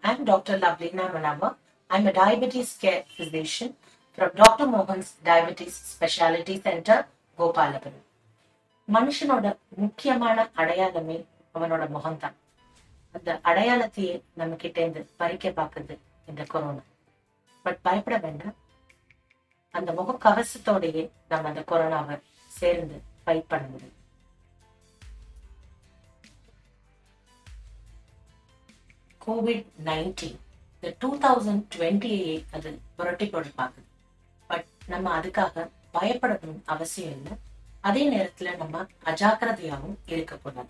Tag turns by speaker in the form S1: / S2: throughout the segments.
S1: I'm Dr. Lavlina Manava. I'm a diabetes care physician from Dr. Mohan's Diabetes Specialty Center, Gopalapuram. மனுஷனோட முக்கியமான அடையாளமே அவனோட முகம்தான் அந்த அடையாளத்தையே நம்ம கிட்ட இருந்து பறிக்க பார்க்குது இந்த கொரோனா பட் பயப்பட வேண்டாம் அந்த முகக்கவசத்தோடயே நம்ம அந்த கொரோனாவை சேர்ந்து ஃபைட் பண்ண முடியும் கோவிட் நைன்டீன் இந்த டூ தௌசண்ட் டுவெண்ட்டியே அது புரட்டி போட்டு பார்க்குது பட் நம்ம அதுக்காக பயப்படணும் அவசியம் இல்லை அதே நேரத்துல நம்ம அஜாக்கிரதையாகவும் இருக்கக்கூடாது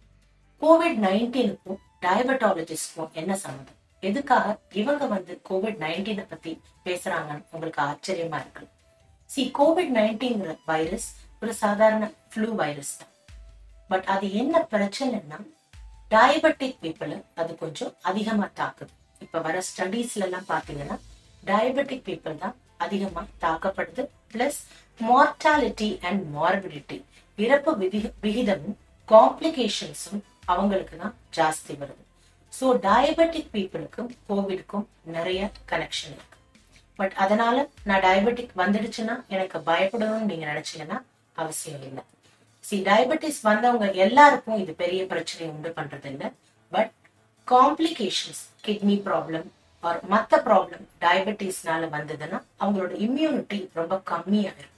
S1: கோவிட் நைன்டீனுக்கும் டயபட்டாலஜிஸ்ட்க்கும் என்ன சம்மந்தம் எதுக்காக இவங்க வந்து கோவிட் நைன்டீனை பத்தி பேசுறாங்கன்னு உங்களுக்கு ஆச்சரியமா இருக்கு சி கோவிட் நைன்டீன்ங்கிற வைரஸ் ஒரு சாதாரண ஃப்ளூ வைரஸ் தான் பட் அது என்ன பிரச்சனைன்னா டயபெட்டிக் பீப்புளை அது கொஞ்சம் அதிகமா தாக்குது இப்ப வர ஸ்டடீஸ்ல எல்லாம் பாத்தீங்கன்னா டயபெட்டிக் பீப்புள் தான் அதிகமா தாக்கப்படுது பிளஸ் மார்டாலிட்டி அண்ட் மார்பிலிட்டி இறப்பு விதி- விகிதமும் காம்ப்ளிகேஷன்ஸும் அவங்களுக்கு தான் ஜாஸ்தி வருது ஸோ டயபெட்டிக் பீப்புளுக்கும் கோவிடுக்கும் நிறைய கனெக்ஷன் இருக்கு பட் அதனால நான் டயபெட்டிக் வந்துடுச்சுன்னா எனக்கு பயப்படணும்னு நீங்க நினைச்சீங்கன்னா அவசியம் இல்லை சி டயபெட்டிஸ் வந்தவங்க எல்லாருக்கும் இது பெரிய பிரச்சனை உண்டு பண்றது இல்லை but complications kidney problem or மற்ற ப்ராப்ளம் டயபெட்டிஸ்னால வந்ததுன்னா அவங்களோட இம்யூனிட்டி ரொம்ப கம்மியா இருக்கும்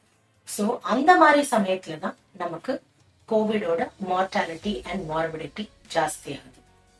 S1: ஸோ அந்த மாதிரி சமயத்துல தான் நமக்கு கோவிடோட மார்டாலிட்டி அண்ட் மார்பிலிட்டி ஜாஸ்தி ஆகுது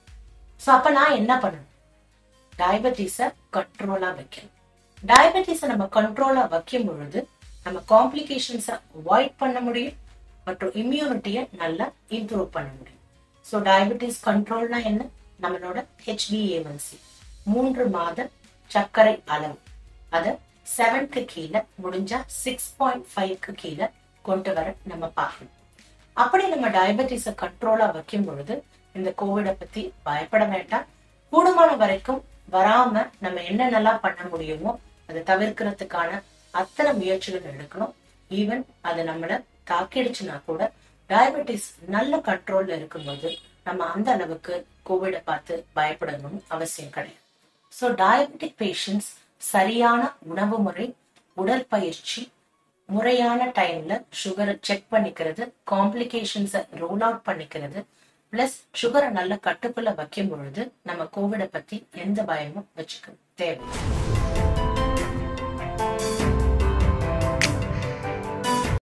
S1: ஸோ அப்ப நான் என்ன பண்ணணும் டயபெட்டிஸை கண்ட்ரோலா வைக்கணும் டயபெட்டிஸை நம்ம கண்ட்ரோலா வைக்கும் பொழுது நம்ம காம்ப்ளிகேஷன்ஸை அவாய்ட் பண்ண முடியும் மற்றும் இம்யூனிட்டியை நல்லா இம்ப்ரூவ் பண்ண முடியும் ஸோ டயபெட்டிஸ் கண்ட்ரோல்னா என்ன நம்மளோட ஹெச்பிஏவன்சி மூன்று மாத சர்க்கரை அளவு அதை செவன்க்கு கீழே முடிஞ்சா சிக்ஸ் பாயிண்ட் ஃபைவ்க்கு கீழே கொண்டு வர நம்ம பார்க்கணும் அப்படி நம்ம டயபெட்டிஸை கண்ட்ரோலா வைக்கும் பொழுது இந்த கோவிடை பத்தி பயப்பட வேண்டாம் கூடுமான வரைக்கும் வராம நம்ம என்னென்னலாம் பண்ண முடியுமோ அதை தவிர்க்கிறதுக்கான அத்தனை முயற்சிகள் எடுக்கணும் ஈவன் அது நம்மள தாக்கிடுச்சுன்னா கூட டயபெட்டிஸ் நல்ல கண்ட்ரோல்ல இருக்கும்போது நம்ம அந்த அளவுக்கு கோவிடை பார்த்து பயப்படணும்னு அவசியம் கிடையாது ஸோ டயபெட்டிக் பேஷண்ட்ஸ் சரியான உணவு முறை உடற்பயிற்சி முறையான டைம்ல சுகரை செக் பண்ணிக்கிறது காம்ப்ளிகேஷன்ஸை ரோல் அவுட் பண்ணிக்கிறது பிளஸ் சுகரை நல்ல கட்டுக்குள்ள வைக்கும் பொழுது நம்ம கோவிடை பத்தி எந்த பயமும் வச்சுக்க தேவை